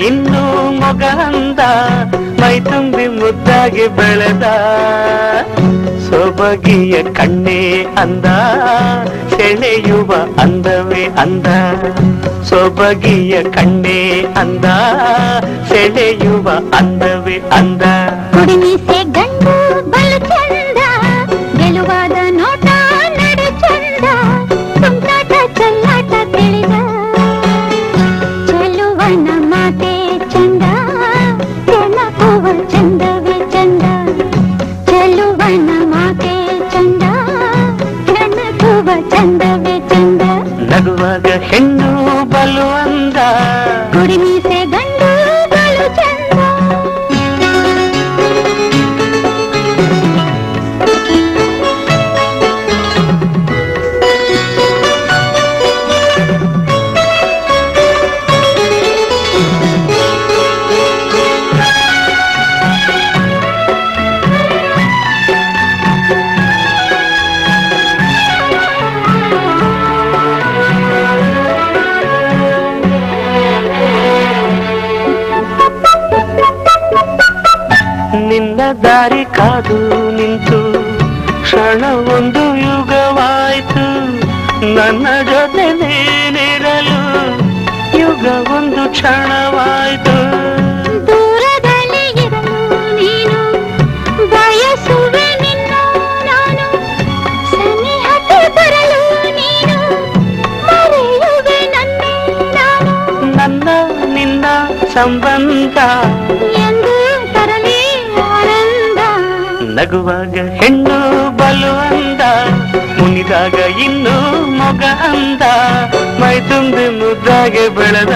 ಇನ್ನೂ ಮೊಗ ಅಂದ ಮೈ ತುಂಬಿ ಮುದ್ದಾಗಿ ಬೆಳೆದ ಸೊಬಗಿಯ ಕಣ್ಣೇ ಅಂದ ಸೆಳೆಯುವ ಅಂದವೇ ಅಂದ ಸೊಬಗಿಯ ಕಣ್ಣೇ ಅಂದ ಸೆಳೆಯುವ ಅಂದವೇ ಅಂದ ಕುಡಿಮೀಸೆ ಗಂಡು ಬಲು ಚಂದ ಗೆಲುವಾದ ನೋಟ ನಡೆ ಚಂದ ತುಂಟಾಟ ಚೆಲ್ಲಾಟ ತಿಳಿದ ಚೆಲುವನ ಮಾತೆ ಚಂದ ಕೆಣಕುವ ಚಂದವೇ ಚಂದ ಚೆಲುವನ ಮಾತೆ ಚಂದ ಕೆಣಕುವ ಚಂದವೇ ಚಂದ ನಗುವಾಗ ಹೆಣ್ಣು ಬಲು ಅಂದ ಕುಡಿಮೀಸೆ ಗಂಡು ಬಲು ಚಂದ ನಿನ್ನ ದಾರಿ ಕಾದು ನಿಂತು ಕ್ಷಣ ಒಂದು ಯುಗವಾಯ್ತು ನನ್ನ ಜೊತೆ ನೀನಿರಲು ಯುಗ ಒಂದು ಕ್ಷಣವಾಯ್ತು ದೂರದಲ್ಲಿ ಇರಲು ನೀನು ಬಯಸುವೆ ನಿನ್ನ ನಾನು ಸನಿಹಕ್ಕೆ ಬರಲು ನೀನು ಮರೆಯುವೆ ನನ್ನೇ ನಾನು ನನ್ನ ನಿನ್ನ ಸಂಬಂಧ ಎಂದು ತರಲಿ ಆನಂದ ನಗುವಾಗ ಹೆಣ್ಣು ಬಲು ಅಂದ ಮುನಿದಾಗ ಇನ್ನು ಮೊಗ ಅಂದ ಮೈ ತುಂಬಿ ಮುದ್ದಾಗೆ ಬೆಳೆದ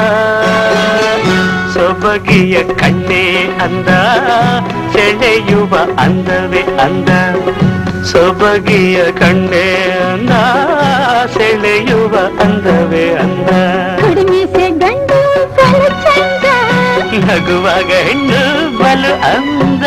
ಸೊಬಗಿಯ ಕಣ್ಣೇ ಅಂದ ಸೆಳೆಯುವ ಅಂದವೇ ಅಂದ ಸೊಬಗಿಯ ಕಣ್ಣೇ ಅಂದ ಸೆಳೆಯುವ ಅಂದವೇ ಅಂದ ಕಡಿಮೆಸೆ ಗಂಡು ಬಲು ಚಂದ ನಗುವಾಗ ಹೆಣ್ಣು ಬಲು ಅಂದ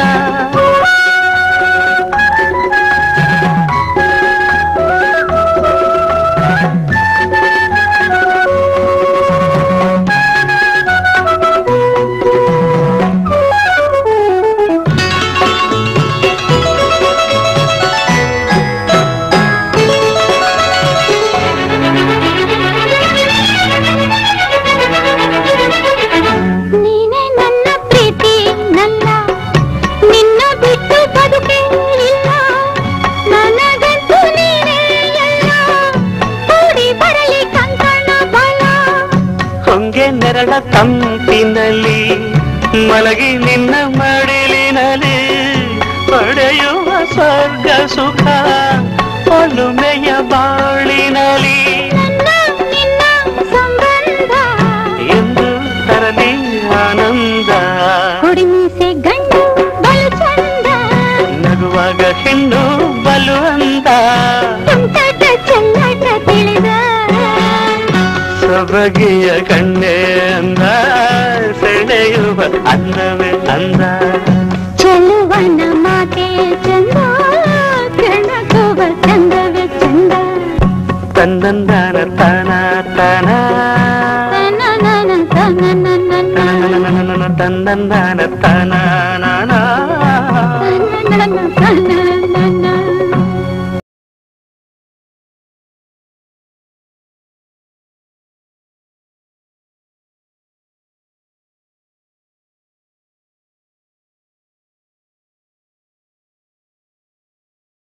ನೀನೇ ನನ್ನ ಪ್ರೀತಿ ನನ್ನ ನಿನ್ನ ಬಿಟ್ಟು ಬದುಕೇ ಇಲ್ಲ ನನಗಂತೂ ನೀನೇ ಎಲ್ಲ ಕೂಡಿ ಬರಲಿ ಕಂಕಣ ಬಲ ಹೊಂಗೆ ನೆರಳ ತಂಪಿನಲ್ಲಿ ಮಲಗಿ ನಿನ್ನ ಮಡಿಲಿನಲ್ಲಿ ಪಡೆಯುವ ಸ್ವರ್ಗ ಸುಖ ಒಲುಮೆಯ ಬಾಳಿನಲ್ಲಿ ನನ್ನ ನಿನ್ನ ಸಂಬಂಧ ಎಂದು ತರಲಿ ಆನಂದ ಕುಡಿಮೀಸೆ ಗಂಡು ಬಲು ಚಂದ ನಗುವಾಗ ಹೆಣ್ಣು ಬಲು ಅಂದ ತುಂಟಾಟ ಚೆಲ್ಲಾಟ ತಿಳಿದ ಸೊಬಗಿಯ ಕಣ್ಣೆ ಅಂದ ಸೆಳೆಯುವ ಅಂದವೇ ಅಂದ ಚೆಲುವನ ಮಾತೆ ಚಂದ ಕೆಣಕುವ ಚಂದವೇ ಚಂದ ತಂದಂದಾನ ತಾನ ತಾನ ತನನನ ತನನನ ತಂದಂದಾನ ತಾನ